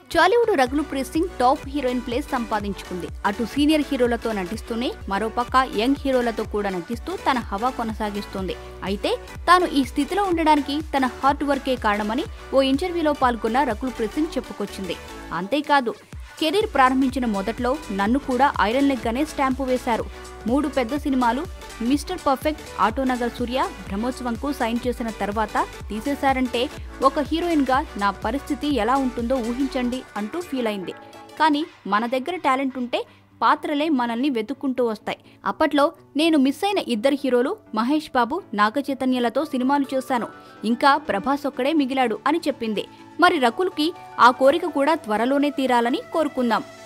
టాలీవుడ్ రఘులు Preet Singh top heroine place సంపాదించుకుంది అటు సీనియర్ హీరోలతో నటిస్తూనే మరోపక్క యంగ్ హీరోలతో కూడా నటిస్తూ తన హవా కొనసాగిస్తోంది అయితే తాను ఈ స్థితిలో ఉండడానికి తన హార్డ్ వర్కే కారణమని ఓ ఇంటర్వ్యూలో పాల్గొన్న రకుల్ ప్రీత్ సింగ్ చెప్పుకొచ్చింది అంతేకాదు కెరీర్ ప్రారంభించిన మొదట్లో నన్ను కూడా ఐరన్ లెగ్ అనే స్టాంపు వేశారు మూడు పెద్ద సినిమాలు మిస్టర్ పర్ఫెక్ట్ ఆటోనగర్ సూర్య బ్రహ్మోత్సవంకు సైన్ చేసిన తర్వాత తీసేశారంటే ఒక హీరోయిన్గా నా పరిస్థితి ఎలా ఉంటుందో ఊహించండి అంటూ ఫీల్ అయింది కానీ మన దగ్గర టాలెంట్ ఉంటే పాత్రలే మనల్ని వెతుక్కుంటూ వస్తాయి అప్పట్లో నేను మిస్ అయిన ఇద్దరు హీరోలు మహేష్ బాబు నాగ చైతన్యలతో సినిమాలు చేశాను ఇంకా ప్రభాస్ ఒక్కడే మిగిలాడు అని చెప్పింది మరి రకుల్కి ఆ కోరిక కూడా త్వరలోనే తీరాలని కోరుకుందాం